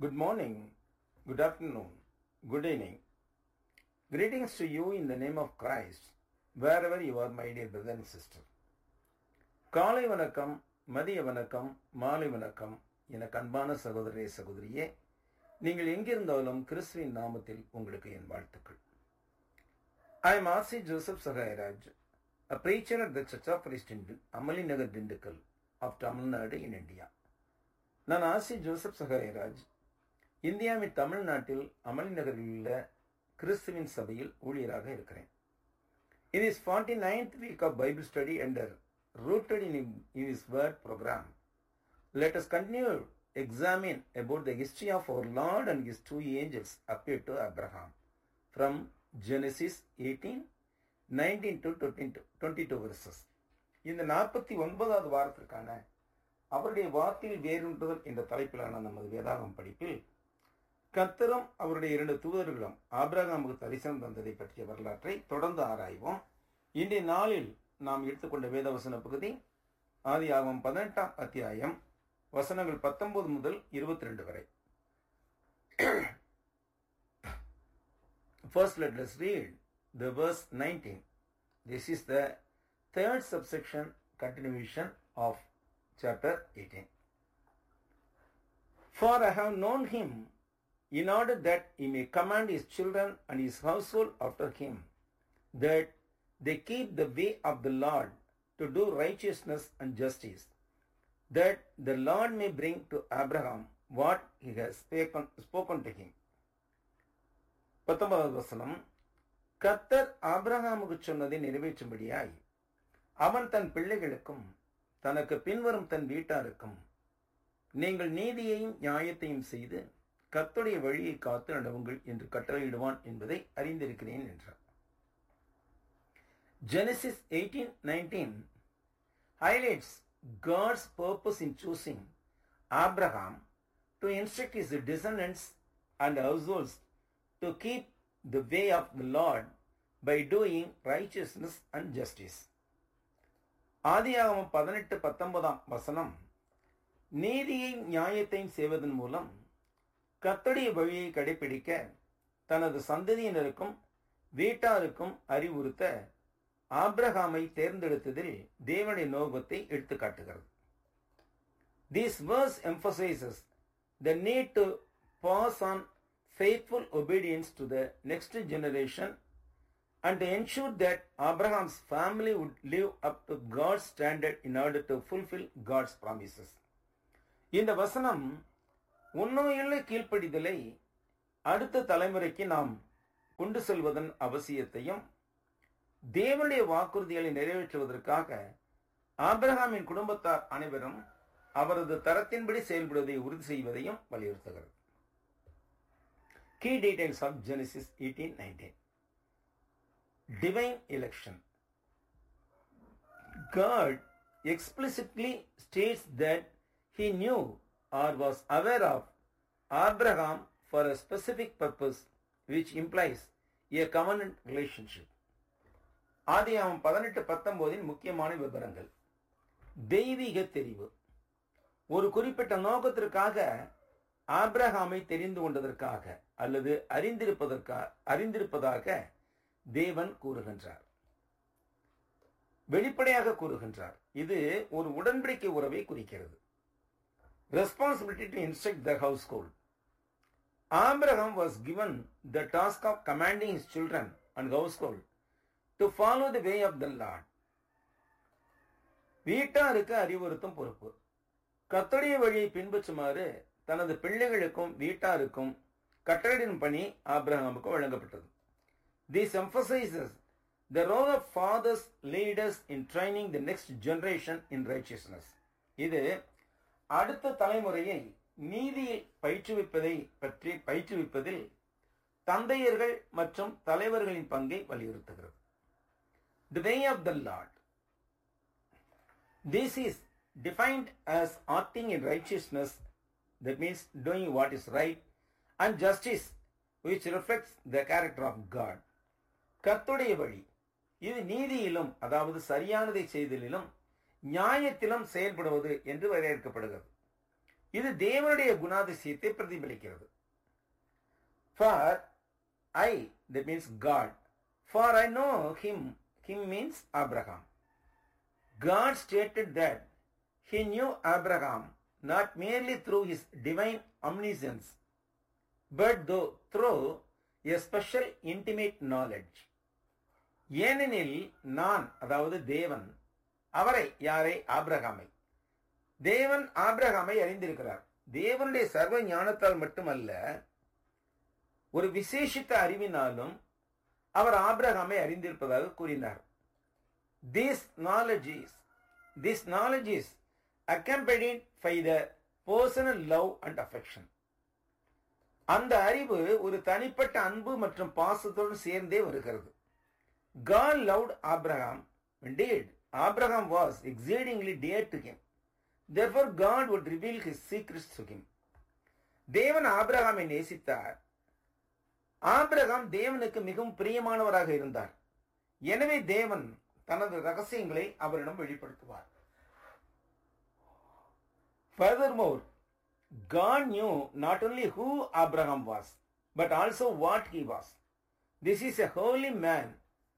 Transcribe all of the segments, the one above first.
Good morning, good afternoon, good evening. Greetings to you in the name of Christ, wherever you are, my dear brother and sister. காலை வணக்கம் மதிய வணக்கம் மாலை வணக்கம் என அன்பான சகோதரே சகோதரியே நீங்கள் எங்கிருந்தாலும் கிறிஸ்துவின் நாமத்தில் உங்களுக்கு என் வாழ்த்துக்கள் I am Asi Joseph Sahayaraj a preacher at the Church of Christ in Amali Nagar Dindigul of Tamil Nadu in India நான் ஆசி ஜோசப் சகாயராஜ் இந்தியாவின் தமிழ்நாட்டில் அமளி நகரில் உள்ள கிறிஸ்துவின் சபையில் ஊழியராக இருக்கிறேன் இது is forty ninth week of Bible study under rooted in his word programme let us continue examine about the history of our Lord and his two angels appeared to Abraham from Genesis 18, 19 to 22, 22 verses. இந்த நாற்பத்தி ஒன்பதாவது வாரத்திற்கான அவருடைய வார்த்தையில் வேறுன்றுதல் என்ற தலைப்பிலான நமது வேதாகம் படிப்பில் கத்தரும் அவருடைய இரண்டு தூதர்களும் ஆபிரகாமுக்கு தரிசனம் தந்ததை பற்றிய வரலாற்றை தொடர்ந்து ஆராய்வோம் இன்றைய நாளில் நாம் எடுத்துக்கொண்ட வேதவசன பகுதி ஆதி ஆகும் பதினெட்டாம் அத்தியாயம் வசனங்கள் பத்தொன்பது முதல் இருபத்தி ரெண்டு வரை First, let us read the verse 19. This is the third subsection continuation of chapter 18. For I have known him in order that he may command his children and his household after him, that they keep the way of the Lord to do righteousness and justice, that the Lord may bring to Abraham what he has spoken, spoken to him. பத்தொன்பதாவது வசனம் கத்தர் ஆபிரகாமுக்கு சொன்னதை நிறைவேற்றும்படியாய் அவன் தன் பிள்ளைகளுக்கும் தனக்கு பின்வரும் தன் வீட்டாருக்கும் நீங்கள் நீதியையும் நியாயத்தையும் செய்து கத்துடைய வழியை காத்து நடவுங்கள் என்று கட்டளையிடுவான் என்பதை அறிந்திருக்கிறேன் என்றார் Genesis eighteen nineteen highlights God's purpose in choosing Abraham to instruct his descendants and households to keep the way of the Lord by doing righteousness and justice. ஆதியாகமம் பதினெட்டு பத்தொன்பதாம் வசனம் நீதியையும் நியாயத்தையும் செய்வதன் மூலம் கத்தடைய வழியை கடைபிடிக்க தனது சந்ததியினருக்கும் வீட்டாருக்கும் அறிவுறுத்த ஆப்ரஹாமை தேர்ந்தெடுத்ததில் தேவனுடைய நோகத்தை எடுத்து காட்டுகிறது This verse emphasizes the need to pass on faithful obedience to the next generation and to ensure that Abraham's family would live up to God's standard in order to fulfill God's promises. இந்த வசனம் உண்மையுள்ள கீழ்ப்படிதலை அடுத்த தலைமுறைக்கு நாம் கொண்டு செல்வதன் அவசியத்தையும் தேவனுடைய வாக்குறுதிகளை நிறைவேற்றுவதற்காக ஆபிரகாமின் குடும்பத்தார் அனைவரும் அவரது தரத்தின்படி செயல்படுவதை உறுதி செய்வதையும் வலியுறுத்துகிறது Key details of Genesis 18:19. Divine election. God explicitly states that he knew or was aware of Abraham for a specific purpose which implies a covenant relationship. ஆதியாமம் பதினெட்டு பத்தொன்பதின் முக்கியமான விவரங்கள் தெய்வீக தெரிவு ஒரு குறிப்பிட்ட நோக்கத்திற்காக ஆப்ரஹாமை தெரிந்து கொண்டதற்காக அல்லது அறிந்திருப்பதற்காக அறிந்திருப்பதாக தேவன் கூறுகின்றார் வெளிப்படையாக கூறுகின்றார் இது ஒரு உடன்படிக்கை உறவை குறிக்கிறது responsibility to instruct the household Abraham was given the task of commanding his children and household to follow the way of the Lord வீட்டாருக்கு அறிவுறுத்தும் பொறுப்பு கத்தடைய வழியை பின்பற்றுமாறு தனது பிள்ளைகளுக்கும் வீட்டாருக்கும் கட்டளையிடும் பணி ஆப்ரஹாமுக்கு வழங்கப்பட்டது this emphasises the role of fathers leaders in training the next generation in righteousness இது அடுத்த தலைமுறையை நீதியில் பயிற்றுவிப்பதை பற்றி பயிற்றுவிப்பதில் தந்தையர்கள் மற்றும் தலைவர்களின் பங்கை வலியுறுத்துகிறது the way of the Lord this is defined as acting in righteousness, that means doing what is right, and justice, which reflects the character of God. கத்துடைய வழி இது நீதியிலும் அதாவது சரியானதை செய்தலிலும் நியாயத்திலும் செயல்படுவது என்று வரையறுக்கப்படுகிறது இது தேவனுடைய குணாதிசயத்தை பிரதிபலிக்கிறது for I that means God for I know him him means Abraham God stated that he knew Abraham not merely through his divine omniscience, but though through a special intimate knowledge. ஏனெனில் நான் அதாவது தேவன் அவரை யாரை ஆபிரகாமை தேவன் ஆபிரகாமை அறிந்திருக்கிறார் தேவனுடைய சர்வ ஞானத்தால் மட்டுமல்ல ஒரு விசேஷித்த அறிவினாலும் அவர் ஆபிரகாமை அறிந்திருப்பதாக கூறினார் This knowledge is this knowledge is accompanied by the personal love and affection. அந்த அறிவு ஒரு தனிப்பட்ட அன்பு மற்றும் பாசத்துடன் சேர்ந்தே வருகிறது God loved Abraham. Indeed, Abraham was exceedingly dear to him. Therefore, God would reveal his secrets to him. தேவன் ஆபிரகாமை நேசித்தார் ஆபிரகாம் தேவனுக்கு மிகவும் பிரியமானவராக இருந்தார் எனவே தேவன் தனது ரகசியங்களை அவரிடம் வெளிப்படுத்துவார் Furthermore, God knew not only who Abraham was, but also what he was. This is a holy man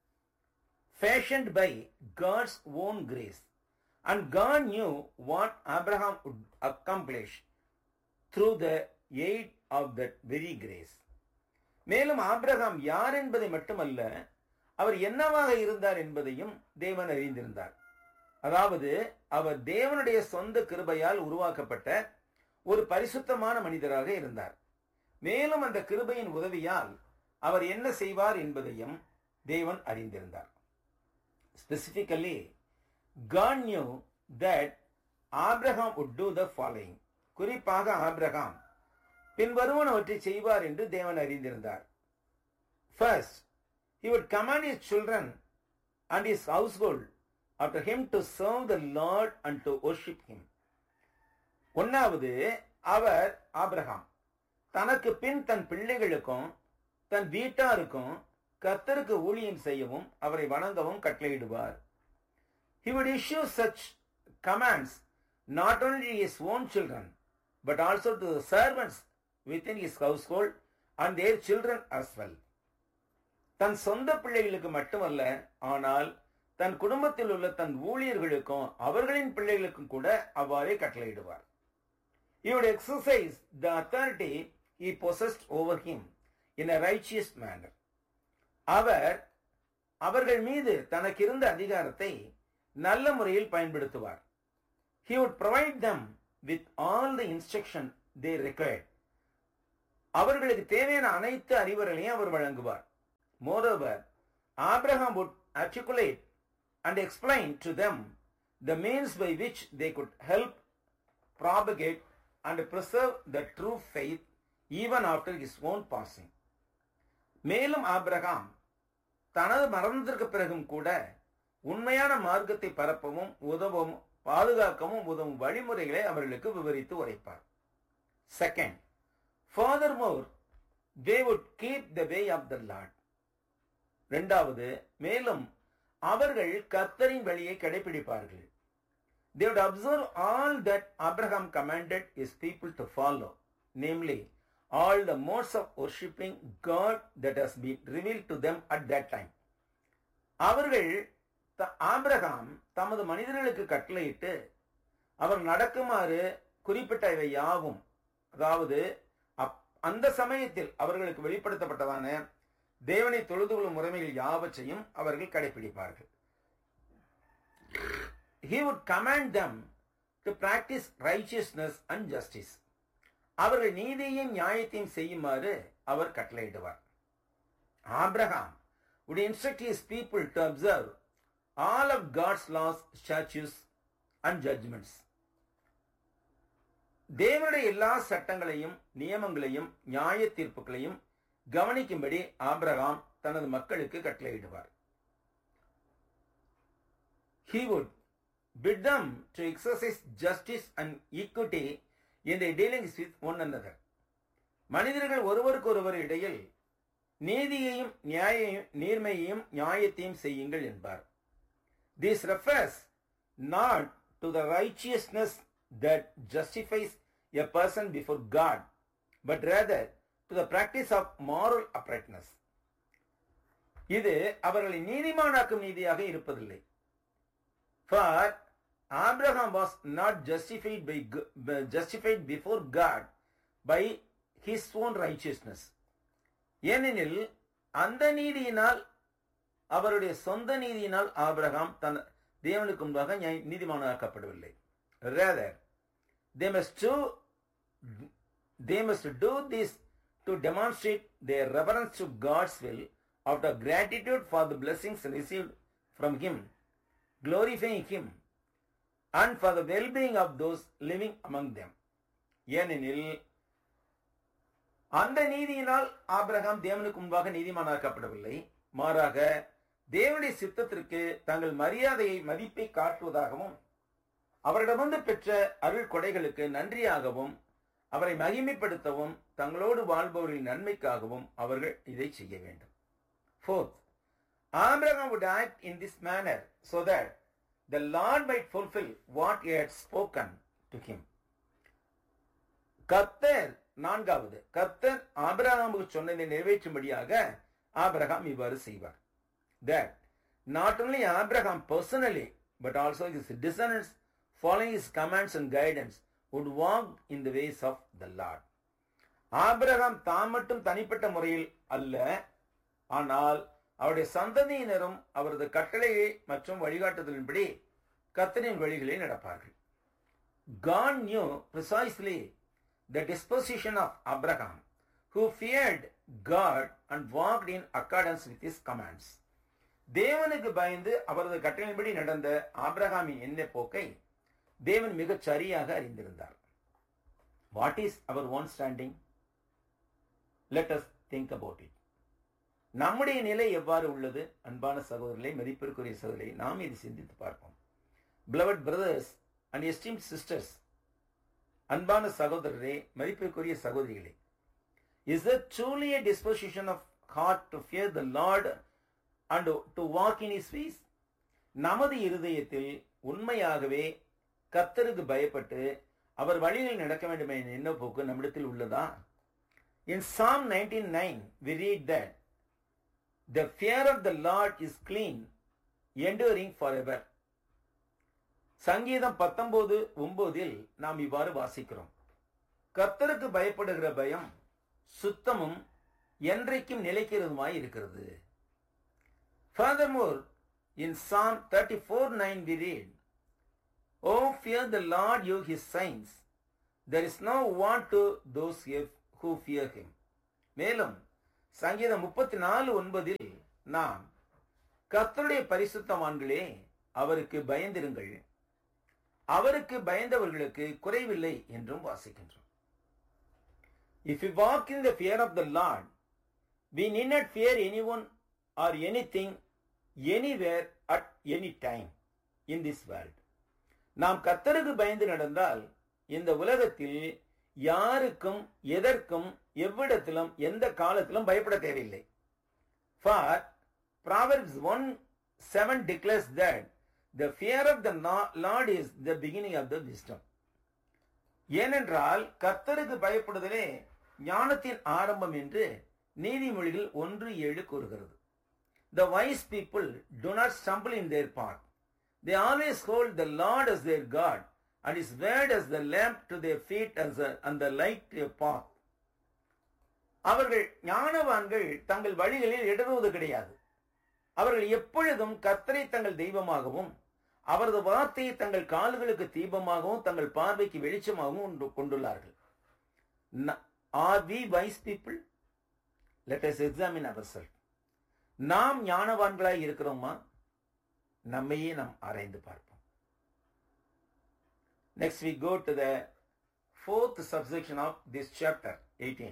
fashioned by God's own grace. And God knew what Abraham would accomplish through the aid of that very grace. மேலும் ஆபிரகாம் யார் என்பதை மட்டுமல்ல அவர் என்னவாக இருந்தார் என்பதையும் தேவன் அறிந்திருந்தார் அதாவது அவர் தேவனுடைய சொந்த கிருபையால் உருவாக்கப்பட்ட ஒரு பரிசுத்தமான மனிதராக இருந்தார் மேலும் அந்த கிருபையின் உதவியால் அவர் என்ன செய்வார் என்பதையும் தேவன் அறிந்திருந்தார் specifically God knew that Abraham would do the following. குறிப்பாக ஆபிரகாம் பின்வருவனவற்றை செய்வார் என்று தேவன் அறிந்திருந்தார் first he would command his children and his household after him to serve the Lord and to worship him. ஒன்னாவது அவர் ஆபிரகாம் தனக்கு பின் தன் பிள்ளைகளுக்கும் தன் வீட்டாருக்கும் கத்தருக்கு ஊழியம் செய்யவும் அவரை வணங்கவும் கட்டளையிடுவார் He would issue such commands not only to his own children, but also to the servants within his household and their children as well. தன் சொந்த பிள்ளைகளுக்கு மட்டுமல்ல ஆனால் தன் குடும்பத்தில் உள்ள தன் ஊழியர்களுக்கும் அவர்களின் பிள்ளைகளுக்கும் கூட அவ்வாறே கட்டளையிடுவார் He would exercise the authority he possessed over him in a righteous manner. அவர் அவர்கள் மீது தனக்கு இருந்த அதிகாரத்தை நல்ல முறையில் பயன்படுத்துவார் He would provide them with all the instruction they required. அவர்களுக்கு தேவையான அனைத்து அறிவுரைகளையும் அவர் வழங்குவார் Moreover, Abraham would articulate and explain to them the means by which they could help propagate and preserve the true faith even after his own passing. மேலும் ஆபிரகாம் தனது மரணத்திற்கு பிறகும் கூட உண்மையான மார்க்கத்தை பரப்பவும் உதவும் பாதுகாக்கவும் உதவும் வழிமுறைகளை அவர்களுக்கு விவரித்து உரைப்பார் second furthermore they would keep the way of the Lord இரண்டாவது மேலும் அவர்கள் கத்தரின் வழியை கடைபிடிப்பார்கள் they would observe all that Abraham commanded his people to follow, namely, all the modes of worshipping God that has been revealed to them at that time. அவர்கள் ஆபிரகாம் தமது மனிதர்களுக்கு கட்டளையிட்டு அவர் நடக்குமாறு குறிப்பிட்ட இவை யாவும் அதாவது அந்த சமயத்தில் அவர்களுக்கு வெளிப்படுத்தப்பட்டதான தேவனை தொழுது கொள்ளும் முறைமைகள் யாவற்றையும் அவர்கள் கடைபிடிப்பார்கள் he would command them to practice righteousness and justice. அவர்கள் நீதியையும் நியாயத்தையும் செய்யுமாறு அவர் கட்டளையிடுவார் Abraham would instruct his people to observe all of God's laws, statutes and judgments. தேவனுடைய எல்லா சட்டங்களையும் நியமங்களையும் நியாய தீர்ப்புகளையும் கவனிக்கும்படி ஆபிரகாம் தனது மக்களுக்கு கட்டளையிடுவார் He would bid them to exercise justice and equity in their dealings with one another. மனிதர்கள் ஒருவருக்கொருவர் இடையில் நீதியையும் நியாயையும் நீர்மையையும் நியாயத்தையும் செய்யுங்கள் என்பார் this refers not to the righteousness that justifies a person before God, but rather to the practice of moral uprightness. இது அவர்களை நீதிமானாக்கும் நீதியாக இருப்பதில்லை for Abraham was not justified by justified before God by his own righteousness ஏனெனில் அந்த நீதியினால் அவருடைய சொந்த நீதியினால் Abraham தன் தேவனுக்கு முன்பாக நீதிமானாக்கப்படவில்லை rather they must do they must do this to demonstrate their reference to God's will out of gratitude for the blessings received from Him, glorifying Him, and for the well being of those living among them. ஏனெனில் அந்த நீதியினால் Abraham தேவனுக்கு முன்பாக நீதிமானாக்கப்படவில்லை மாறாக தேவனுடைய சித்தத்திற்கு தங்கள் மரியாதையை மதிப்பை காட்டுவதாகவும் அவரிடமிருந்து பெற்ற அருள் கொடைகளுக்கு நன்றியாகவும் அவரை மகிமைப்படுத்தவும் தங்களோடு வாழ்பவர்களின் நன்மைக்காகவும் அவர்கள் இதை செய்ய வேண்டும் Fourth, Abraham would act in this manner so that the Lord might fulfill what he had spoken to him. கர்த்தர் நான்காவது கர்த்தர் ஆபிரகாமுக்கு சொன்னதை நிறைவேற்றும்படியாக ஆபிரகாம் இவ்வாறு செய்வார் that not only Abraham personally but also his descendants following his commands and guidance would walk in the ways of the Lord. ஆபிரகாம் தான் மட்டும் தனிப்பட்ட முறையில் அல்ல ஆனால் அவருடைய சந்ததியினரும் அவரது கட்டளையை மற்றும் வழிகாட்டுதலின்படி கத்தரின் வழிகளை நடப்பார்கள் God knew precisely the disposition of Abraham, who feared God and walked in accordance with his commands. தேவனுக்கு பயந்து அவரது கட்டளையின்படி நடந்த ஆப்ரஹாமின் எண்ண போக்கை தேவன் மிகச் சரியாக அறிந்திருந்தார் what is our own standing let us think about it நம்முடைய நிலை எவ்வாறு உள்ளது அன்பான சகோதரர்களை மதிப்பிற்குரிய சகோதரை நாம் இது சிந்தித்து பார்ப்போம் beloved brothers and esteemed sisters அன்பான சகோதரரே மதிப்பிற்குரிய சகோதரிகளே is there truly a disposition of heart to fear the Lord and to walk in his ways நமது இருதயத்தில் உண்மையாகவே கத்தருக்கு பயப்பட்டு அவர் வழியில் நடக்க வேண்டும் என்ற எண்ணப்போக்கு நம்மிடத்தில் உள்ளதா in Psalm nineteen nine we read that The fear of the Lord is clean, enduring forever. சங்கீதம் பத்தொன்பது ஒன்பதில் நாம் இவ்வாறு வாசிக்கிறோம் கர்த்தருக்கு பயப்படுகிற பயம் சுத்தமும் என்றைக்கும் நிலைக்கிறதுமாய் இருக்கிறது Furthermore, in Psalm 34 9 we read, Oh, fear the Lord, you his saints. There is no want to those who fear him. மேலும் சங்கீதம் முப்பத்தி நாலு ஒன்பதில் நாம் கர்த்தருடைய பரிசுத்தவான்களே அவருக்கு பயந்திருங்கள் அவருக்கு பயந்தவர்களுக்கு குறைவில்லை என்றும் வாசிக்கின்றோம் if you walk in the fear of the Lord we need not fear any one or any thing anywhere at any time in this world நாம் கர்த்தருக்கு பயந்து நடந்தால் இந்த உலகத்தில் யாருக்கும் எதற்கும் எவ்விடத்திலும் எந்த காலத்திலும் பயப்பட தேவையில்லை for Proverbs one seven declares that the fear of the Lord is the beginning of the wisdom ஏனென்றால் கர்த்தருக்கு பயப்படுதலே ஞானத்தின் ஆரம்பம் என்று நீதிமொழிகள் ஒன்று ஏழு கூறுகிறது the wise people do not stumble in their path they always hold the Lord as their God and his word as the lamp to their feet as a, and the light to a path. அவர்கள் ஞானவான்கள் தங்கள் வழிகளில் இடறுவது கிடையாது அவர்கள் எப்பொழுதும் கர்த்தரை தங்கள் தெய்வமாகவும் அவரது வார்த்தையை தங்கள் கால்களுக்கு தீபமாகவும் தங்கள் பார்வைக்கு வெளிச்சமாகவும் கொண்டுள்ளார்கள் are we wise people let us examine our self நாம் ஞானவான்களாய் இருக்கிறோமா நம்மையே நாம் ஆராய்ந்து பார்ப்போம் Next, we go to the fourth subsection of this chapter 18.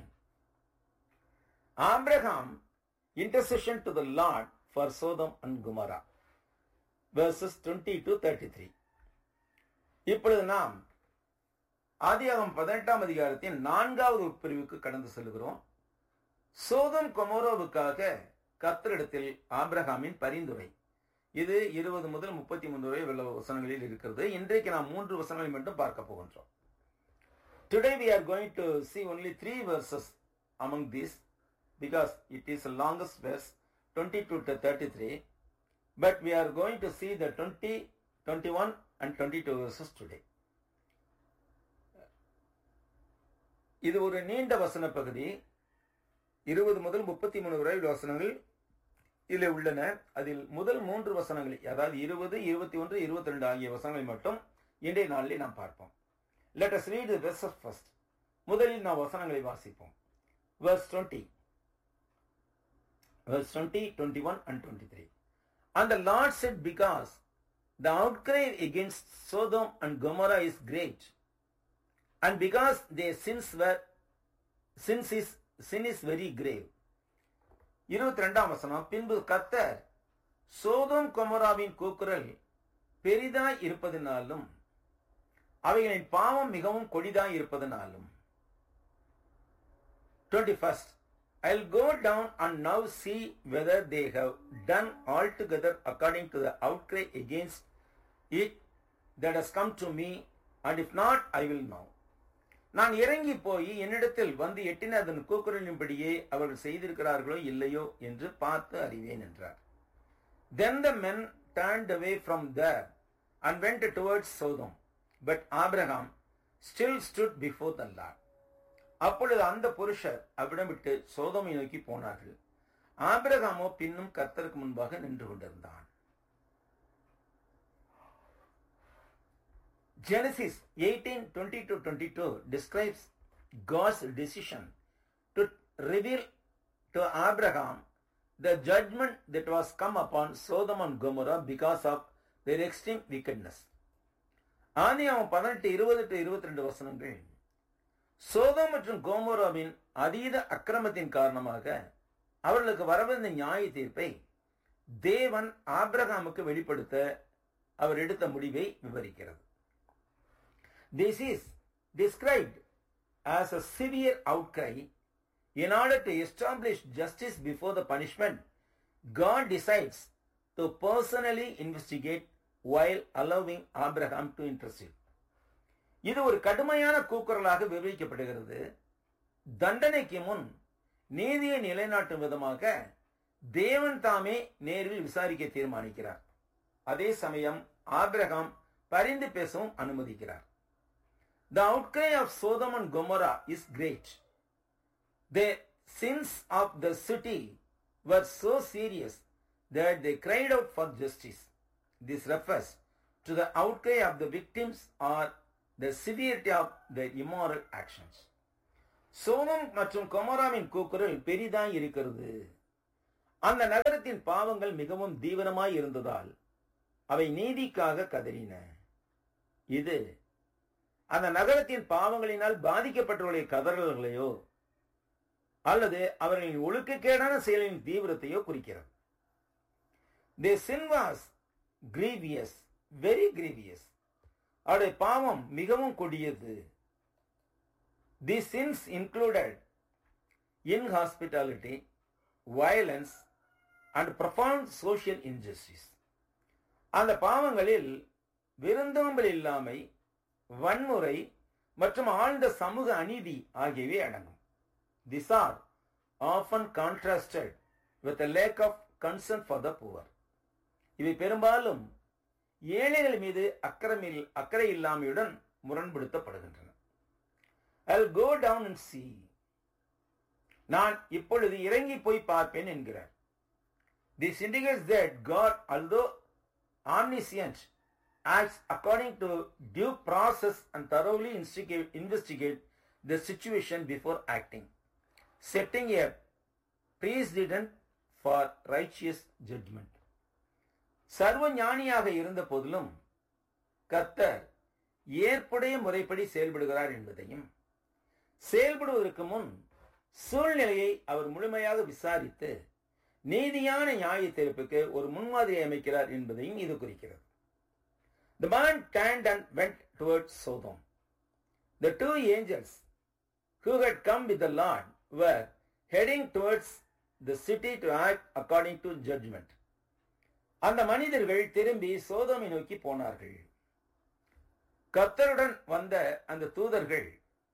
Abraham intercession to the Lord for Sodom and Gomorrah. Verses 20 to 33. இப்பொழுது நாம் ஆதியாகம் பதினெட்டாம் அதிகாரத்தின் நான்காவது உட்பிரிவுக்கு கடந்து செல்கிறோம் சோதம் கொமோரோவுக்காக கத்தரிடத்தில் ஆப்ரஹாமின் பரிந்துரை இது இருபது முதல் முப்பத்தி மூன்று வரை உள்ள வசனங்களில் இருக்கிறது இன்றைக்கு நாம் மூன்று வசனங்களை மட்டும் பார்க்க போகின்றோம் Today we are going to see only three verses among these because it is the longest verse 22 to 33 but we are going to see the 20 21 and 22 verses today இது ஒரு நீண்ட வசன பகுதி இருபது முதல் முப்பத்தி மூணு வரை வசனங்கள் இதில் உள்ளன அதில் முதல் மூன்று வசனங்கள் அதாவது இருபது இருபத்தி ஒன்று இருபத்தி ரெண்டு ஆகிய வசனங்களை மட்டும் இன்றைய நாளில் நாம் பார்ப்போம் let us read the verses first முதலில் நாம் வசனங்களை வாசிப்போம் verse 20 verse 20 21 and 23 and the lord said because the outcry against sodom and gomorrah is great and because their sins were sins is sin is very grave இருபத்தி ரெண்டாம் வசனம் பின்பு கத்தர் சோதோம் கொமராவின் கூக்குரல் பெரிதாய் இருப்பதனாலும் அவைகளின் பாவம் மிகவும் கொடிதாய் இருப்பதனாலும் 21st I'll go down and now see whether they have done altogether according to the outcry against it that has come to me and if not I will know நான் இறங்கி போய் என்னிடத்தில் வந்து எட்டின அதன் கூக்குரலின்படியே அவர்கள் செய்திருக்கிறார்களோ இல்லையோ என்று பார்த்து அறிவேன் என்றார் Then the men turned away from there and went towards Sodom. But Abraham still stood before the Lord. அப்பொழுது அந்த புருஷர் அவ்விடம் விட்டு சோதமை நோக்கி போனார்கள் ஆபிரகாமோ பின்னும் கர்த்தருக்கு முன்பாக நின்று கொண்டிருந்தான் Genesis 18 20 to 22 describes God's decision to reveal to Abraham the judgment that was come upon Sodom and Gomorrah because of their extreme wickedness. ஆதியாமம் பதினெட்டு இருபது டு இருபத்தி ரெண்டு வசனங்கள் சோதம் மற்றும் கோமோராவின் அதீத அக்கிரமத்தின் காரணமாக அவர்களுக்கு வரவிருந்த நியாய தீர்ப்பை தேவன் ஆப்ரகாமுக்கு வெளிப்படுத்த அவர் எடுத்த முடிவை விவரிக்கிறது this is described as a severe outcry In order to establish justice before the punishment, God decides to personally investigate while allowing Abraham to intercede. இது ஒரு கடுமையான கூக்குரலாக விவரிக்கப்படுகிறது தண்டனைக்கு முன் நீதியை நிலைநாட்டும் விதமாக தேவன் தாமே நேரில் விசாரிக்க தீர்மானிக்கிறார் அதே சமயம் ஆப்ரஹாம் பரிந்து பேசவும் அனுமதிக்கிறார் the outcry of Sodom and Gomorrah is great The sins of the city were so serious that they cried out for justice. This refers to the outcry of the victims or the severity of their immoral actions. சோமம் மற்றும் கொமராவின் கூக்குரல் பெரிதாய் இருக்கிறது அந்த நகரத்தின் பாவங்கள் மிகவும் தீவிரமாய் இருந்ததால் அவை நீதிக்காக கதறின இது அந்த நகரத்தின் பாவங்களினால் பாதிக்கப்பட்டவர்களுடைய கதறல்களையோ அல்லது அவர்களின் ஒழுக்கக்கேடான செயலின் தீவிரத்தையோ குறிக்கிறது the sin was grievous very grievous அவருடைய பாவம் மிகவும் கொடியது the sins included inhospitality violence and profound social injustice அந்த பாவங்களில் விருந்தோம்பல் இல்லாமை வன்முறை மற்றும் ஆழ்ந்த சமூக அநீதி ஆகியவை அடங்கும் These are often contrasted with a lack of concern for the poor. இவை பெரும்பாலும் ஏழைகள் மீது அக்கறமில் அக்கறை இல்லாமையுடன் முரண்படுத்தப்படுகின்றன I'll go down and see. நான் இப்பொழுது இறங்கி போய் பார்ப்பேன் என்கிறார் This indicates that God, although omniscient, acts according to due process and thoroughly instigate, investigate the situation before acting. setting a precedent for righteous judgment. சர்வ ஞானியாக இருந்த போதிலும் கர்த்தர் ஏற்புடைய முறைப்படி செயல்படுகிறார் என்பதையும் செயல்படுவதற்கு முன் சூழ்நிலையை அவர் முழுமையாக விசாரித்து நீதியான நியாய தீர்ப்புக்கு ஒரு முன்மாதிரியை அமைக்கிறார் என்பதையும் இது குறிக்கிறது The man turned and went towards Sodom. The two angels who had come with the Lord were heading towards the city to act according to judgment. அந்த மனிதர்கள் திரும்பி சோதோமை நோக்கி போனார்கள் கர்த்தருடன் வந்த அந்த தூதர்கள்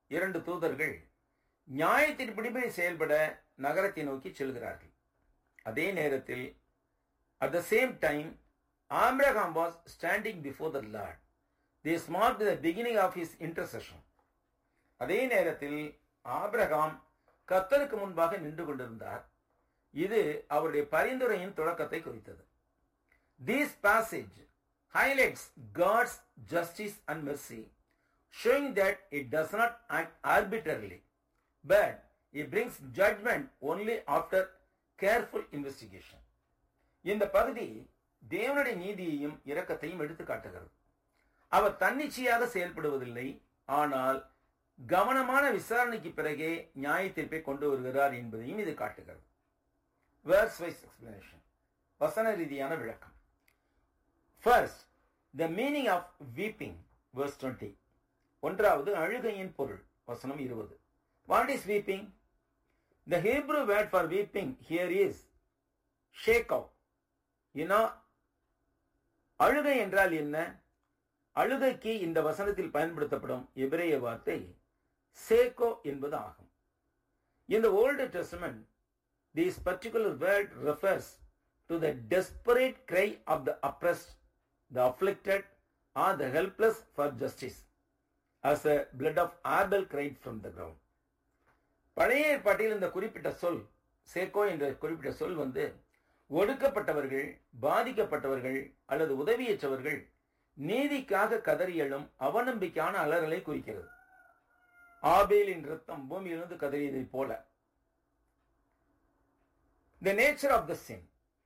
இரண்டு தூதர்கள் நியாயத்தின்படிபடி செயல்பட நகரத்தை நோக்கி செல்கிறார்கள் அதே நேரத்தில் at the same time Abraham was standing before the Lord this mark the beginning of his intercession அதே நேரத்தில் ஆபிரகாம் கத்தருக்கு முன்பாக நின்று கொண்டிருந்தார் இது அவருடைய பரிந்துரையின் தொடக்கத்தை குறித்தது this passage highlights God's justice and mercy, showing that it does not act arbitrarily, but it brings judgment only after careful investigation. இந்த பகுதி தேவனுடைய நீதியையும் இரக்கத்தையும் எடுத்து காட்டுகிறது அவர் தன்னிச்சையாக செயல்படுவதில்லை ஆனால் கவனமான விசாரணைக்கு பிறகே நியாய தீர்ப்பை கொண்டு வருகிறார் என்பதையும் இது காட்டுகிறது வேர்ஸ் வைஸ் எக்ஸ்பிளனேஷன் வசன ரீதியான விளக்கம் first the meaning of weeping verse twenty ஒன்றாவது அழுகையின் பொருள் வசனம் இருபது what is weeping the Hebrew word for weeping here is ஷேக் அவுட் ஏன்னா அழுகை என்றால் என்ன அழுகைக்கு இந்த வசனத்தில் பயன்படுத்தப்படும் எபிரேய வார்த்தை சேகோ என்பது ஆகும் இந்த old testament this particular word refers to the desperate cry of the oppressed the afflicted or the helpless for justice, as the blood of Abel cried from the ground. பழைய ஏற்பாட்டில் இந்த குறிப்பிட்ட சொல் சேக்கோ என்ற குறிப்பிட்ட சொல் வந்து ஒடுக்கப்பட்டவர்கள் பாதிக்கப்பட்டவர்கள் அல்லது உதவியற்றவர்கள் நீதிக்காக கதறியலும் அவநம்பிக்கையான அலறலை குறிக்கிறது ஆபேலின் ரத்தம் பூமியிலிருந்து கதறியதை போல the nature of the sin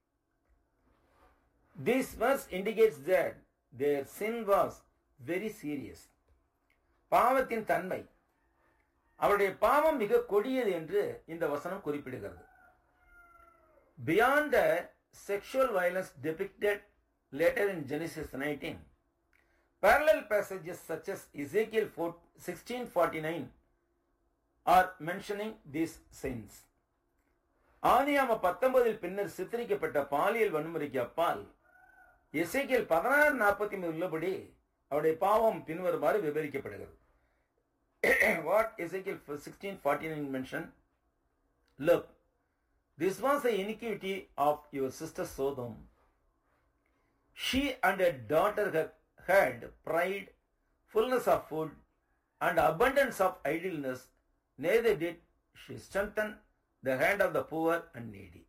This verse indicates that their sin was very serious. பாவத்தின் தன்மை அவருடைய பாவம் மிக கொடியது என்று இந்த வசனம் குறிப்பிடுகிறது beyond the sexual violence depicted later in Genesis nineteen parallel passages such as Ezekiel 1649 are mentioning these sins. ஆதியாம பத்தொன்பதில் பின்னர் சித்தரிக்கப்பட்ட பாலியல் வன்முறைக்கு அப்பால் எசைக்கியல் பதினாறு நாற்பத்தி மூணு உள்ளபடி அவருடைய பாவம் பின்வருமாறு விவரிக்கப்படுகிறது what Ezekiel sixteen forty nine mention look this was the iniquity of your sister Sodom she and a daughter had pride fullness of food and abundance of idleness neither did she strengthen the hand of the poor and needy.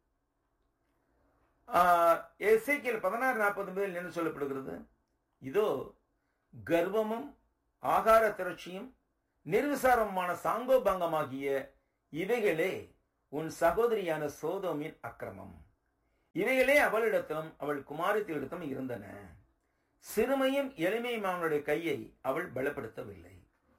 Ezekiel பதினாறு நாற்பது முதல் என்ன சொல்லப்படுகிறது இதோ கர்வமும் ஆகார திரட்சியும் நிர்விசாரமான சாங்கோபாங்கமாகிய இவைகளே உன் சகோதரியான சோதோமின் அக்கிரமம் இவைகளே அவளிடத்திலும் அவள் குமாரத்திலிடத்திலும் இருந்தன சிறுமையும் எளிமையும் அவனுடைய கையை அவள் பலப்படுத்தவில்லை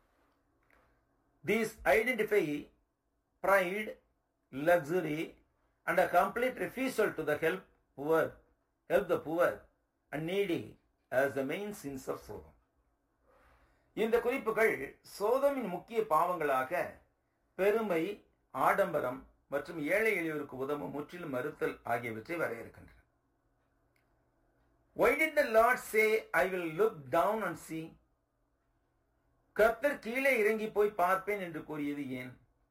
these identify pride, luxury, and a complete refusal to the help poor, help the poor and needy as the main sins of Sodom. இந்த குறிப்புகள் சோதமின் முக்கிய பாவங்களாக பெருமை ஆடம்பரம் மற்றும் ஏழை எளியோருக்கு உதவும் முற்றிலும் மறுத்தல் ஆகியவற்றை வரையறுக்கின்றன Why did the Lord say, I will look down and see? கர்த்தர் கீழே இறங்கி போய் பார்ப்பேன் என்று கூறியது ஏன்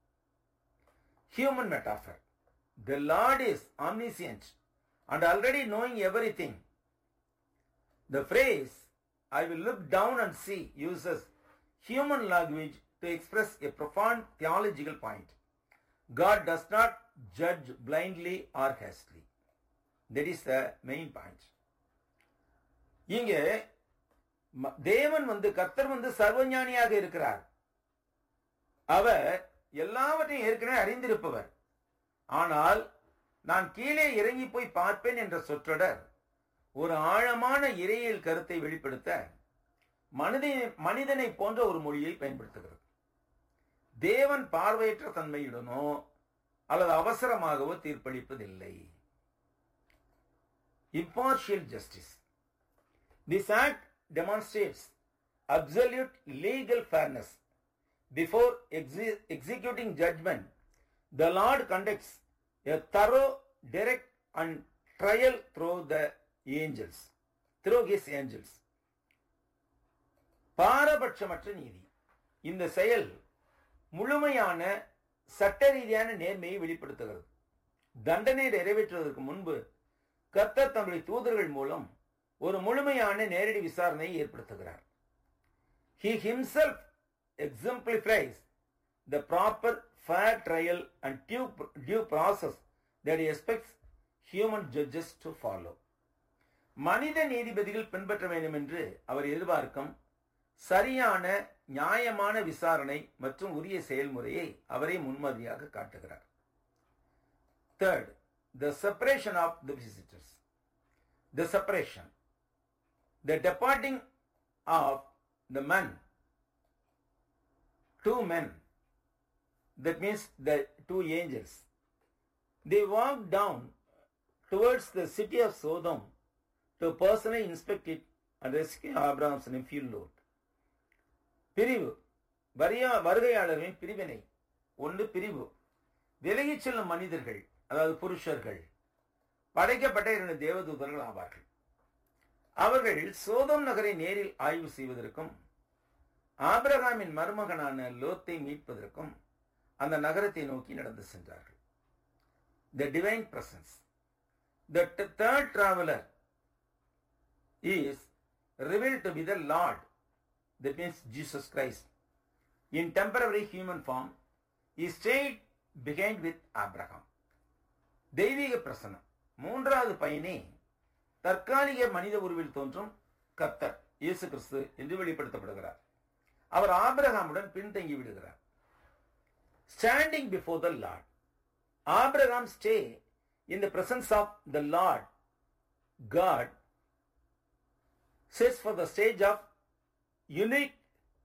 human metaphor. The Lord is omniscient and already knowing everything. The phrase, I will look down and see, uses human language to express a profound theological point. God does not judge blindly or hastily. That is the main point. இங்கே தேவன் வந்து கர்த்தர் வந்து சர்வஞானியாக இருக்கிறார் அவர் எல்லாவற்றையும் ஏற்கனவே அறிந்திருப்பவர் ஆனால் நான் கீழே இறங்கி போய் பார்ப்பேன் என்ற சொற்றொடர் ஒரு ஆழமான இறையியல் கருத்தை வெளிப்படுத்த மனிதனை மனிதனை போன்ற ஒரு மொழியை பயன்படுத்துகிறது தேவன் பார்வையற்ற தன்மையுடனோ அல்லது அவசரமாகவோ தீர்ப்பளிப்பதில்லை impartial justice. This act demonstrates absolute legal fairness. Before exe- executing judgment, the Lord conducts a thorough, direct, and trial through the angels, through his angels. பாரபட்சமற்ற நீதி இந்த செயல் முழுமையான சட்ட ரீதியான நேர்மையை வெளிப்படுத்துகிறது தண்டனை நிறைவேற்றுவதற்கு முன்பு கர்த்தர் தன்னுடைய தூதர்கள் மூலம் ஒரு முழுமையான நேரடி விசாரணையை ஏற்படுத்துகிறார் he himself exemplifies the proper fair trial and due, due process that he expects human judges to follow. மனித நீதிபதிகள் பின்பற்ற வேண்டும் என்று அவர் எதிர்பார்க்கும் சரியான நியாயமான விசாரணை மற்றும் உரிய செயல்முறையை அவரே முன்மாதிரியாக காட்டுகிறார் third the separation of the visitors the separation the departing of the men two men that means the two angels they walked down towards the city of sodom to personally inspect it and rescue abraham's nephew lot பிரிவு வரியா வருகையாளர்களின் பிரிவினை ஒன்று பிரிவு விலகிச் செல்லும் மனிதர்கள் அதாவது புருஷர்கள் படைக்கப்பட்ட இரண்டு தேவதூதர்கள் ஆவார்கள் அவர்கள் சோதம் நகரை நேரில் ஆய்வு செய்வதற்கும் ஆபிரகாமின் மருமகனான லோத்தை மீட்பதற்கும் அந்த நகரத்தை நோக்கி நடந்து சென்றார்கள் the divine presence the third traveller is reveal to be the lord that means Jesus Christ, in temporary human form, he stayed behind with Abraham. தெய்வீக பிரசனம் மூன்றாவது பயனே தற்காலிக மனித உருவில் தோன்றும் கத்தர் இயேசு கிறிஸ்து என்று வெளிப்படுத்தப்படுகிறார் அவர் ஆபிரகாமுடன் பின்தங்கி விடுகிறார் standing before the lord Abraham stay in the presence of the lord God says for the stage of unique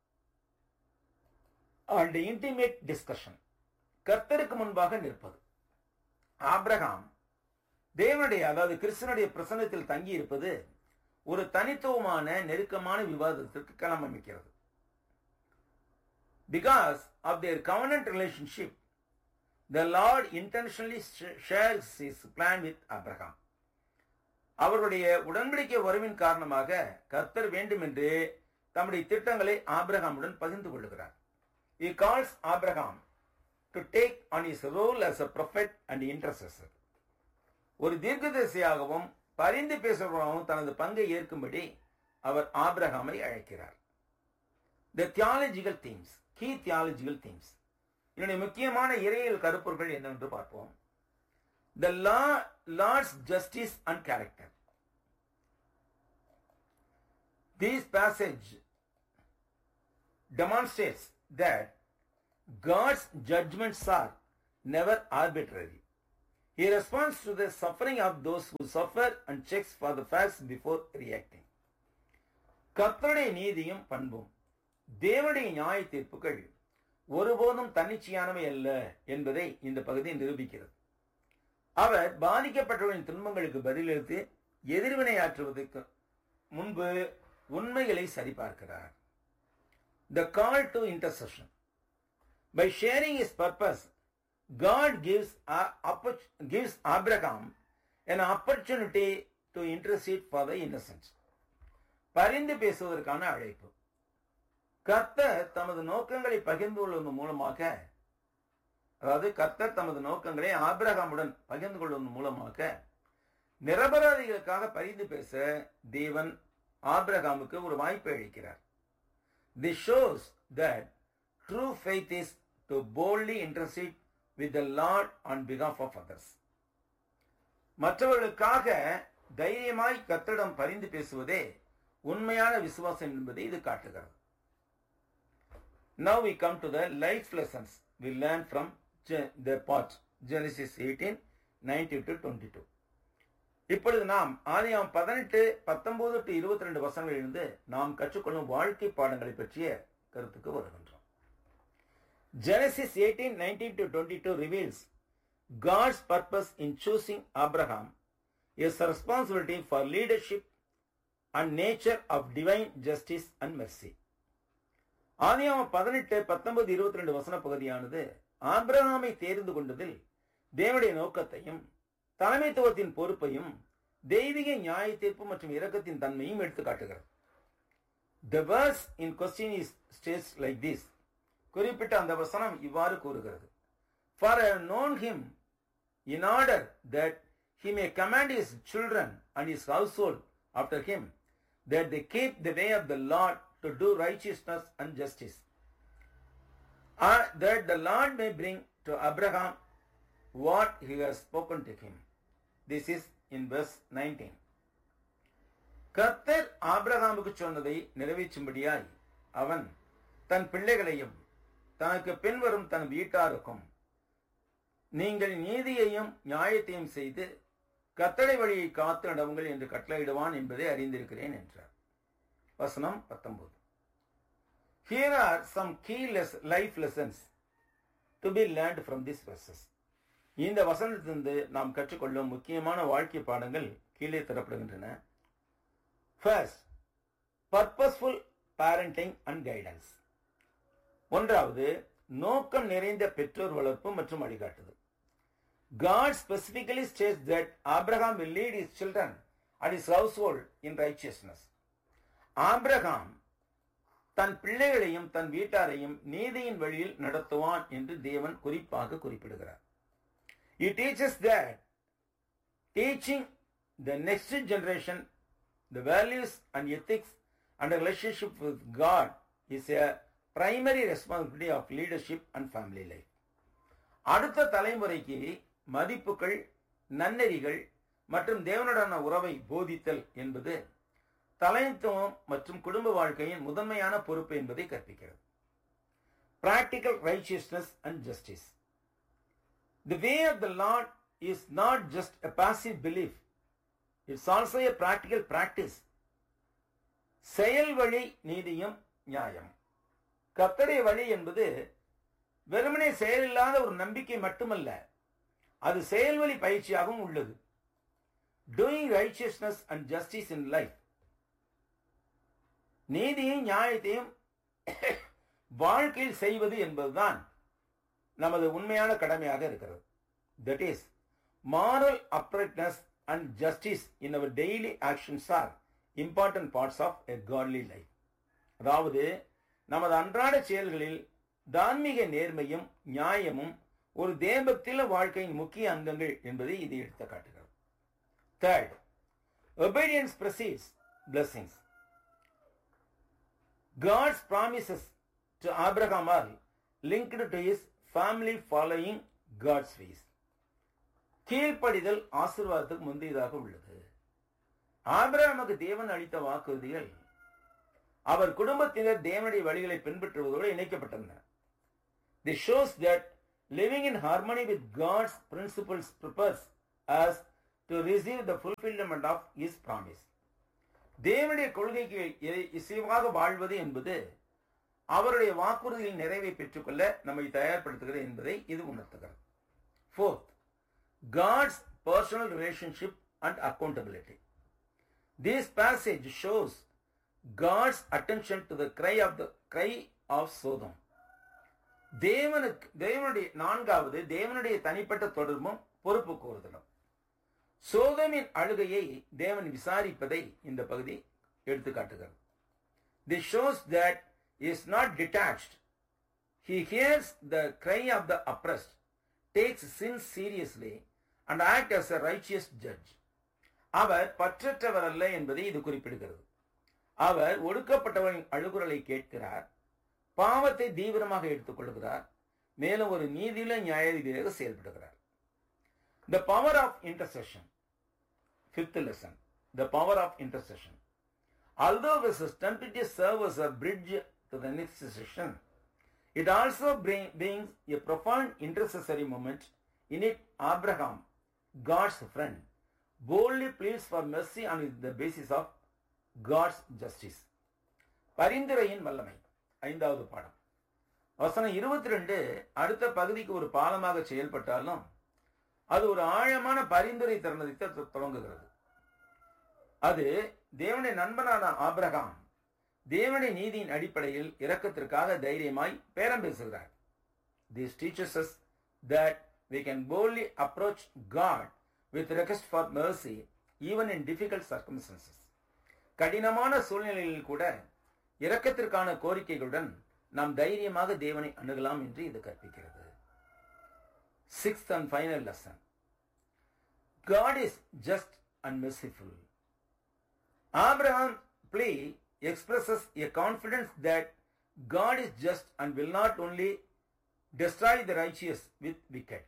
and intimate discussion கர்த்தருக்கு முன்பாக நிற்பது ஆப்ரஹாம் தேவனுடைய அதாவது கிறிஸ்தனுடைய பிரசனத்தில் தங்கி இருப்பது ஒரு தனித்துவமான நெருக்கமான விவாதத்திற்கு களம் அமைக்கிறது because of their covenant relationship the lord intentionally shares his plan with Abraham அவருடைய உடன்படிக்கை உறவின் காரணமாக கர்த்தர் வேண்டும் என்று தம்முடைய திட்டங்களை ஆபிரகாமுடன் பகிர்ந்து கொள்கிறார் He calls Abraham to take on his role as a prophet and intercessor. ஒரு தீர்க்கதரிசியாகவும் பரிந்து பேசுபவராகவும் தனது பங்கை ஏற்கும்படி அவர் ஆபிரகாமை அழைக்கிறார் the theological themes key theological themes என்னுடைய முக்கியமான இறையியல் கருப்பொருட்கள் என்னவென்று பார்ப்போம் த லா lord's justice and character This passage demonstrates that God's judgments are never arbitrary. He responds to the suffering of those who suffer and checks for the facts before reacting. கர்த்தருடைய நீதியும் பண்பும் தேவனுடைய நியாய தீர்ப்புகள் ஒருபோதும் தன்னிச்சையானவை அல்ல என்பதை இந்த பகுதி நிரூபிக்கிறது அவர் பாதிக்கப்பட்டவரின் துன்பங்களுக்கு பதிலளித்து எதிர்வினையாற்றுவதற்கு முன்பு உண்மைகளை சரிபார்க்கிறார் the call to intercession by sharing his purpose God gives gives Abraham an opportunity to intercede for the innocent பரிந்து பேசுவதற்கான அழைப்பு கர்த்தர் தமது நோக்கங்களை பகிர்ந்து கொள்வதன் மூலமாக அதாவது கர்த்தர் தமது நோக்கங்களை ஆபிரகாமுடன் பகிர்ந்து கொள்வதன் மூலமாக நிரபராதிகளுக்காக பரிந்து பேச தேவன் ஆபிரகாமுக்கு ஒரு வாய்ப்பை அளிக்கிறார் this shows that true faith is to boldly intercede with the lord on பிகாஃப் ஆஃப் அதர்ஸ் மற்றவர்களுக்காக தைரியமாய் கத்திடம் பரிந்து பேசுவதே உண்மையான விசுவாசம் என்பதை இது காட்டுகிறது Now we come to the life lessons we learn from the part Genesis 18, 19 to 22. இப்பொழுது நாம் ஆதியாம் பதினெட்டு பத்தொன்பது டு இருபத்தி ரெண்டு வசனங்களிலிருந்து நாம் கற்றுக்கொள்ளும் வாழ்க்கை பாடங்களை பற்றிய கருத்துக்கு வருகின்றோம் Genesis 18, 19 to 22 reveals God's purpose in choosing Abraham, his responsibility for leadership and nature of divine justice and mercy. ஆதியாம பதினெட்டு பத்தொன்பது இருபத்தி ரெண்டு வசன பகுதியானது ஆபிரகாமை தேர்ந்து கொண்டதில் தேவனுடைய நோக்கத்தையும் தலைமைத்துவத்தின் பொறுப்பையும் தெய்வீக நியாய தீர்ப்பு மற்றும் இரக்கத்தின் தன்மையும் எடுத்து காட்டுகிறது The verse in question is states like this. குறிப்பிட்ட அந்த வசனம் இவ்வாறு கூறுகிறது for I known him in order that he may command his children and his household after him, that they keep the way of the Lord to do righteousness and justice. Uh, that the Lord may bring to Abraham what he has spoken to him. This is in verse 19. கர்த்தர் ஆபிரகாமுக்கு சொன்னதை நிறைவேற்றும்படியாய் அவன் தன் பிள்ளைகளையும் தனக்கு பின்வரும் தன் வீட்டாருக்கும் நீங்கள் நீதியையும் நியாயத்தையும் செய்து கத்தளை வழியை காத்து நடவுங்கள் என்று கட்டளையிடுவான் என்பதை அறிந்திருக்கிறேன் என்றார் வசனம் பத்தொன்பது ஹியர் ஆர் சம் கீ லெஸ் life lessons to be learned from this verses இந்த வசனத்திலிருந்து நாம் கற்றுக்கொள்ளும் முக்கியமான வாழ்க்கை பாடங்கள் கீழே தரப்படுகின்றன first purposeful parenting and guidance ஒன்றாவது நோக்கம் நிறைந்த பெற்றோர் வளர்ப்பு மற்றும் வழிகாட்டுதல் God specifically states that Abraham will lead his children and his household in righteousness. Abraham தன் பிள்ளைகளையும் தன் வீட்டாரையும் நீதியின் வழியில் நடத்துவான் என்று தேவன் குறிப்பாக குறிப்பிடுகிறார் He teaches that teaching the next generation the values and ethics and the relationship with God is a primary responsibility of leadership and family life. அடுத்த தலைமுறைக்கு மதிப்புகள் நன்னெறிகள் மற்றும் தேவனுடனான உறவை போதித்தல் என்பது தலைத்துவம் மற்றும் குடும்ப வாழ்க்கையின் முதன்மையான பொறுப்பு என்பதை கற்பிக்கிறது practical righteousness and justice the way of the Lord is not just a passive belief it's also a practical practice செயல் வழி நீதியும் நியாயம் கத்தடைய வழி என்பது வெறுமனே செயலில்லாத ஒரு நம்பிக்கை மட்டுமல்ல அது செயல்வழி பயிற்சியாகவும் உள்ளது doing righteousness and justice in life நீதியும் நியாயத்தையும் வாழ்க்கையில் செய்வது என்பதுதான் நமது உண்மையான கடமையாக இருக்கிறது that is moral uprightness and justice in our daily actions are important parts of a godly life அதாவது நமது அன்றாட செயல்களில் தார்மீக நேர்மையும் நியாயமும் ஒரு தேபத்தில வாழ்க்கையின் முக்கிய அங்கங்கள் என்பதை இது எடுத்து காட்டுகிறது third obedience precedes blessings God's promises to Abraham are linked to his family following God's ways கீழ்ப்படிதல் ஆசீர்வாதத்துக்கு முந்தையதாக உள்ளது ஆபிரகாமுக்கு தேவன் அளித்த வாக்குறுதிகள் அவர் குடும்பத்தினர் தேவனுடைய வழிகளை பின்பற்றுவதோடு இணைக்கப்பட்டிருந்தன this shows that living in harmony with God's principles prepares us to receive the fulfillment of His promise. தேவனுடைய கொள்கைக்கு இசைவாக வாழ்வது என்பது அவருடைய வாக்குறுதியின் நிறைவை பெற்றுக்கொள்ள நம்மை தயார்படுத்துகிறது என்பதை இது உணர்த்துகிறது fourth God's personal relationship and accountability this passage shows God's attention to the cry of the cry of Sodom தேவனுக்கு தேவனுடைய நான்காவது தேவனுடைய தனிப்பட்ட தொடர்பும் பொறுப்பு கூறுதலும் சோதமின் அழுகையை தேவன் விசாரிப்பதை இந்த பகுதி எடுத்து காட்டுகிறது this shows that is not detached he hears the cry of the oppressed takes sin seriously and act as a righteous judge அவர் பற்றற்றவர் அல்ல என்பதை இது குறிப்பிடுகிறது அவர் ஒடுக்கப்பட்டவரின் அழுகுரலை கேட்கிறார் பாவத்தை தீவிரமாக எடுத்துக்கொள்கிறார் மேலும் ஒரு நீதியில நியாயாதிபதியாக செயல்படுகிறார் the power of intercession fifth lesson the power of intercession although this is tempted to serve as a bridge to the next session, it also bring, brings a profound intercessory moment. In it, Abraham, God's friend, boldly pleads for mercy on the basis of God's justice. பரிந்துரையின் வல்லமை ஐந்தாவது பாடம் வசனம் இருபத்தி ரெண்டு அடுத்த பகுதிக்கு ஒரு பாலமாக செயல்பட்டாலும் அது ஒரு ஆழமான பரிந்துரை தருணத்தை தொடங்குகிறது அது தேவனுடைய நண்பனான ஆபிரகாம் தேவனுடைய நீதியின் அடிப்படையில் இரக்கத்திற்காக தைரியமாய் பேரம் பேசுகிறார் this teaches us that we can boldly approach God with request for mercy even in difficult circumstances. கடினமான சூழ்நிலையில் கூட இரக்கத்திற்கான கோரிக்கைகளுடன் நாம் தைரியமாக தேவனை அணுகலாம் என்று இது கற்பிக்கிறது sixth and final lesson God is just and merciful Abraham plea expresses a confidence that God is just and will not only destroy the righteous with wicked.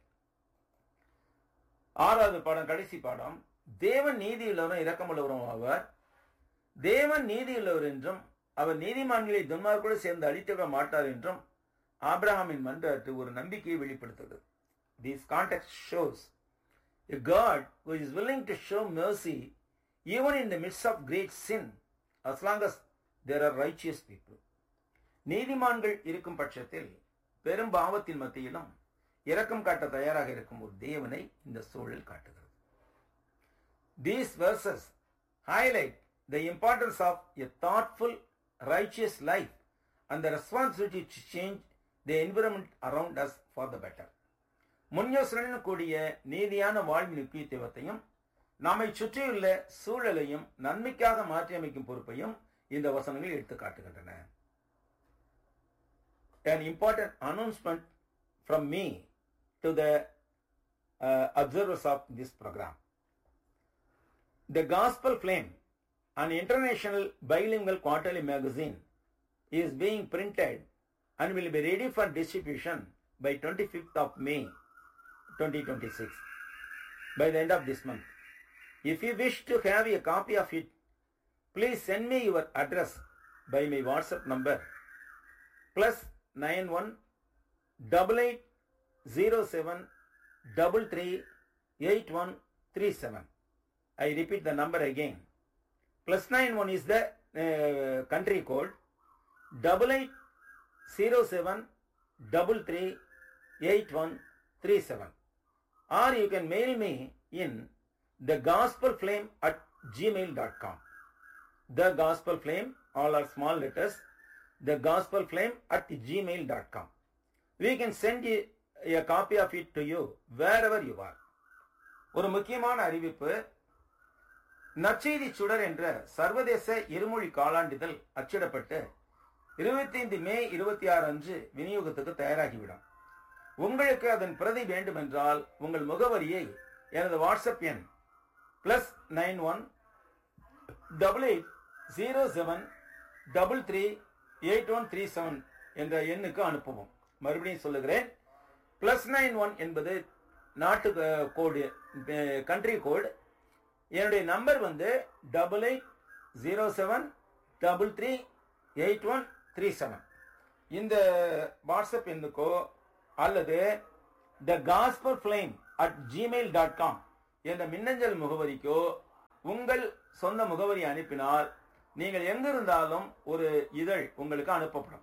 ஆறாவது பாடம் கடைசி பாடம் தேவன் நீதியுள்ளவரும் இரக்கமுள்ளவரும் ஆவார் தேவன் நீதியுள்ளவர் என்றும் அவர் நீதிமான்களை துன்மார்க்கோடு சேர்ந்து அழித்துவிட மாட்டார் என்றும் ஆப்ரஹாமின் மன்றாட்டு ஒரு நம்பிக்கையை வெளிப்படுத்துகிறது this context shows a God who is willing to show mercy even in the midst of great sin as long as there are righteous people நீதிமான்கள் இருக்கும் பட்சத்தில் பெரும் பாவத்தின் மத்தியிலும் இரக்கம் காட்ட தயாராக இருக்கும் ஒரு தேவனை இந்த சூழல் காட்டுகிறது these verses highlight the importance of a thoughtful righteous life and the responsibility to change the environment around us for the better முன்யோசனையுடன் கூடிய நீதியான வாழ்வின் முக்கியத்துவத்தையும் நம்மை சுற்றியுள்ள சூழலையும் நன்மைக்காக மாற்றியமைக்கும் பொறுப்பையும் இந்த வசனங்கள் எடுத்து காட்டுகின்றன an important announcement from me to the uh, observers of this program. The Gospel Flame, an international bilingual quarterly magazine, is being printed and will be ready for distribution by 25th of May 2026, by the end of this month. If you wish to have a copy of it, please send me your address by my WhatsApp number plus 91 double eight zero seven double three eight one three seven. I repeat the number again. Plus nine one is the uh, country code. Double eight zero seven double three eight one three seven. Or you can mail me in the gospel flame at gmail.com. The gospel flame, all are small letters, the gospel flame at gmail.com. We can send you a copy of it to you wherever you are. ஒரு முக்கியமான அறிவிப்பு நற்செய்தி சுடர் என்ற சர்வதேச இருமொழி காலாண்டிதழ் அச்சிடப்பட்டு இருபத்தி ஐந்து மே இருபத்தி ஆறு அன்று விநியோகத்துக்கு தயாராகிவிடும் உங்களுக்கு அதன் பிரதி வேண்டுமென்றால் உங்கள் முகவரியை எனது வாட்ஸ்அப் எண் plus nine one double eight zero seven double three eight one three seven என்ற எண்ணுக்கு அனுப்பவும் மறுபடியும் சொல்லுகிறேன் பிளஸ் நைன் ஒன் என்பது நாட்டு கோடு கண்ட்ரி கோடு என்னுடைய நம்பர் வந்து double eight zero seven double three eight one three seven இந்த வாட்ஸ்அப் எண்ணுக்கோ அல்லது the Casper flame at Gmail dot com என்ற மின்னஞ்சல் முகவரிக்கோ உங்கள் சொந்த முகவரி அனுப்பினால் நீங்கள் எங்கிருந்தாலும் ஒரு இதழ் உங்களுக்கு அனுப்பப்படும்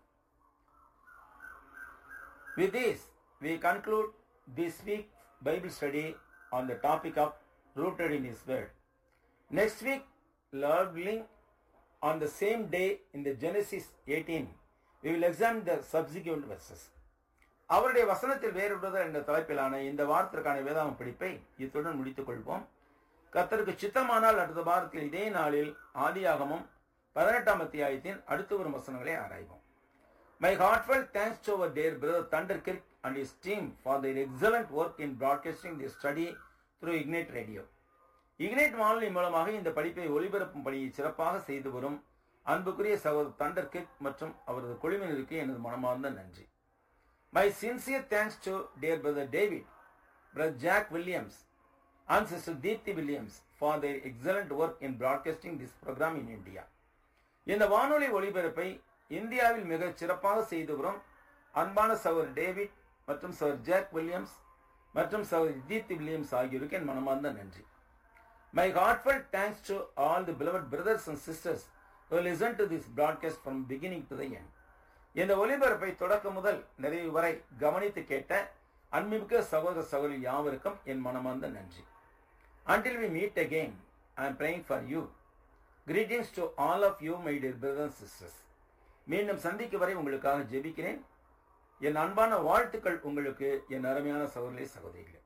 With this, we conclude this week's Bible study on the topic of rooted in His Word. Next week, Lord willing, on the same day in the Genesis 18, we will examine the subsequent verses. அவருடைய வசனத்தில் வேறுபடுதல் என்ற தலைப்பிலான இந்த வாரத்திற்கான வேதாம படிப்பை இத்துடன் முடித்துக் கொள்வோம் கத்தருக்கு சித்தமானால் அடுத்த வாரத்தில் இதே நாளில் ஆதியாகமும் பதினெட்டாம் அத்தியாயத்தின் அடுத்து வரும் வசனங்களை ஆராய்வோம் My heartfelt thanks to our dear brother Thunder Kirk and his team for their excellent work in broadcasting this study through Ignite Radio. Ignite வானொலி மூலமாக இந்த படிப்பை ஒளிபரப்பும் பணியை சிறப்பாக செய்து வரும் அன்புக்குரிய சகோதரர் தண்டர் கிக் மற்றும் அவரது குழுவினருக்கு எனது மனமார்ந்த நன்றி my sincere thanks to dear brother David brother Jack Williams and sister Deepti Williams for their excellent work in broadcasting this programme in India இந்த வானொலி ஒளிபரப்பை இந்தியாவில் மிக சிறப்பாக செய்து வரும் அன்பான சகோதர் டேவிட் மற்றும் சகோதர் ஜாக் வில்லியம்ஸ் மற்றும் சகோதரி தீப்தி வில்லியம்ஸ் ஆகியோருக்கு என் மனமார்ந்த நன்றி my heartfelt thanks to all the beloved brothers and sisters who listen to this broadcast from beginning to the end. இந்த ஒலிபரப்பை தொடக்கம் முதல் நிறைவு வரை கவனித்து கேட்ட அன்பிமிக்க சகோதர சகோதரி யாவருக்கும் என் மனமார்ந்த நன்றி Until we meet again, I am praying for you. Greetings to all of you, my dear brothers and sisters. மீண்டும் சந்திக்கும் வரை உங்களுக்காக ஜெபிக்கிறேன் என் அன்பான வாழ்த்துக்கள் உங்களுக்கு என் அருமையான சகோதரி சகோதரிகளே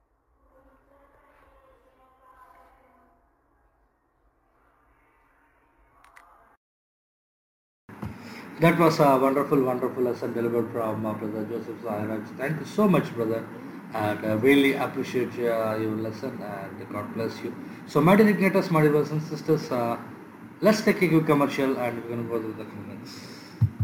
That was a wonderful, wonderful lesson delivered from uh, Brother Joseph Zaharaj. Thank you so much, brother. And uh, really appreciate uh, your lesson and God bless you. So, my dear igniters, my dear brothers and sisters, uh, let's take a quick commercial and we're going to go to the comments.